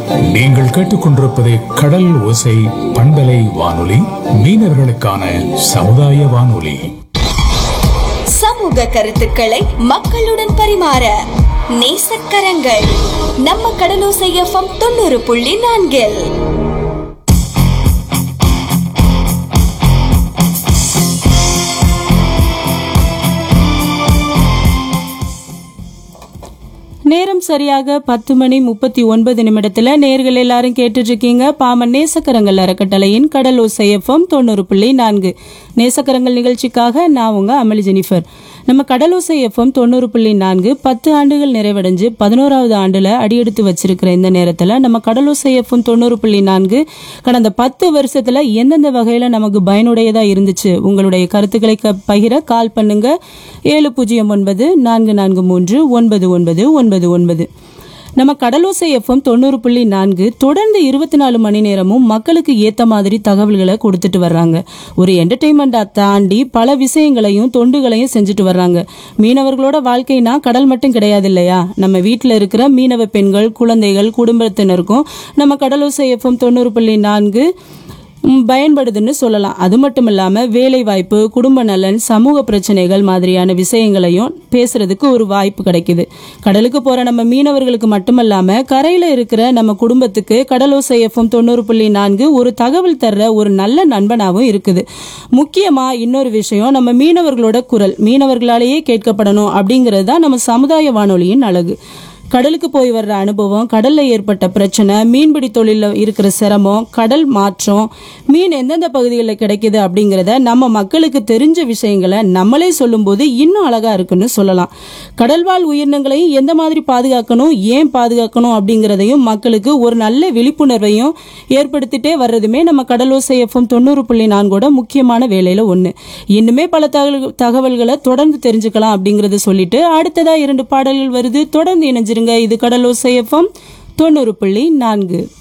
நீங்கள் கேட்டுக்கொண்டிருப்பது கடல் ஓசை பண்பலை வானொலி மீனவர்களுக்கான சமுதாய வானொலி சமூக கருத்துக்களை மக்களுடன் பரிமாற நேசக்கரங்கள் நம்ம கடலோசை எஃப்எம் தொண்ணூறு புள்ளி நான்கில் நேரம் சரியாக பத்து மணி முப்பத்தி ஒன்பது நிமிடத்துல நேர்கள் எல்லாரும் கேட்டுட்டு இருக்கீங்க பாமன் நேசக்கரங்கள் அறக்கட்டளையின் கடல் ஓசையஃபம் தொண்ணூறு புள்ளி நான்கு நேசக்கரங்கள் நிகழ்ச்சிக்காக நான் உங்க அமளி ஜெனிஃபர் நம்ம கடலோசை எஃப்எம் தொண்ணூறு புள்ளி நான்கு பத்து ஆண்டுகள் நிறைவடைஞ்சு பதினோராவது ஆண்டுல அடியெடுத்து வச்சிருக்கிற இந்த நேரத்துல நம்ம கடலோசை எஃப்எம் தொண்ணூறு புள்ளி நான்கு கடந்த பத்து வருஷத்துல எந்தெந்த வகையில நமக்கு பயனுடையதா இருந்துச்சு உங்களுடைய கருத்துக்களை க- பகிர கால் பண்ணுங்க ஏழு பூஜ்ஜியம் ஒன்பது நான்கு நான்கு மூன்று ஒன்பது ஒன்பது ஒன்பது ஒன்பது நம்ம கடலோசை எஃப்எம் தொண்ணூறு புள்ளி நான்கு தொடர்ந்து இருபத்தி நாலு மணி நேரமும் மக்களுக்கு ஏத்த மாதிரி தகவல்களை கொடுத்துட்டு வர்றாங்க ஒரு என்டர்டெயின்மெண்டா தாண்டி பல விஷயங்களையும் தொண்டுகளையும் செஞ்சுட்டு வர்றாங்க மீனவர்களோட வாழ்க்கைனா கடல் மட்டும் கிடையாது இல்லையா நம்ம வீட்டில் இருக்கிற மீனவ பெண்கள் குழந்தைகள் குடும்பத்தினருக்கும் நம்ம கடலோசை எஃப்எம் தொண்ணூறு புள்ளி நான்கு ம், பயன்படுதுன்னு சொல்லலாம் அது மட்டும் இல்லாம வேலை வாய்ப்பு குடும்ப நலன் சமூக பிரச்சனைகள் மாதிரியான விஷயங்களையும் பேசுறதுக்கு ஒரு வாய்ப்பு கிடைக்குது கடலுக்கு போற நம்ம மீனவர்களுக்கு மட்டுமல்லாம கரையில இருக்கிற நம்ம குடும்பத்துக்கு கடலோசை எஃப்எம் தொண்ணூறு புள்ளி நான்கு ஒரு தகவல் தர்ற ஒரு நல்ல நண்பனாகவும் இருக்குது முக்கியமா இன்னொரு விஷயம் நம்ம மீனவர்களோட குரல் மீனவர்களாலேயே கேட்கப்படணும் அப்படிங்கிறது தான் நம்ம சமுதாய வானொலியின் அழகு கடலுக்கு போய் வர்ற அனுபவம் கடல்ல ஏற்பட்ட பிரச்சனை மீன்பிடி தொழில இருக்கிற சிரமம் கடல் மாற்றம் மீன் எந்தெந்த பகுதிகளில் கிடைக்குது அப்படிங்கிறத நம்ம மக்களுக்கு தெரிஞ்ச விஷயங்களை நம்மளே சொல்லும்போது இன்னும் அழகா இருக்குன்னு சொல்லலாம் கடல்வாழ் உயிரினங்களையும் எந்த மாதிரி பாதுகாக்கணும் ஏன் பாதுகாக்கணும் அப்படிங்கிறதையும் மக்களுக்கு ஒரு நல்ல விழிப்புணர்வையும் ஏற்படுத்திட்டே வர்றதுமே நம்ம கடலோசை எஃப்எம் தொண்ணூறு புள்ளி நான்கோட முக்கியமான வேலையில ஒண்ணு இன்னுமே பல தகவல் தகவல்களை தொடர்ந்து தெரிஞ்சுக்கலாம் அப்படிங்கறத சொல்லிட்டு அடுத்ததா இரண்டு பாடல்கள் வருது தொடர்ந்து இணைஞ்சிருங்க இது கடலோசை எஃப்எம் தொண்ணூறு புள்ளி நான்கு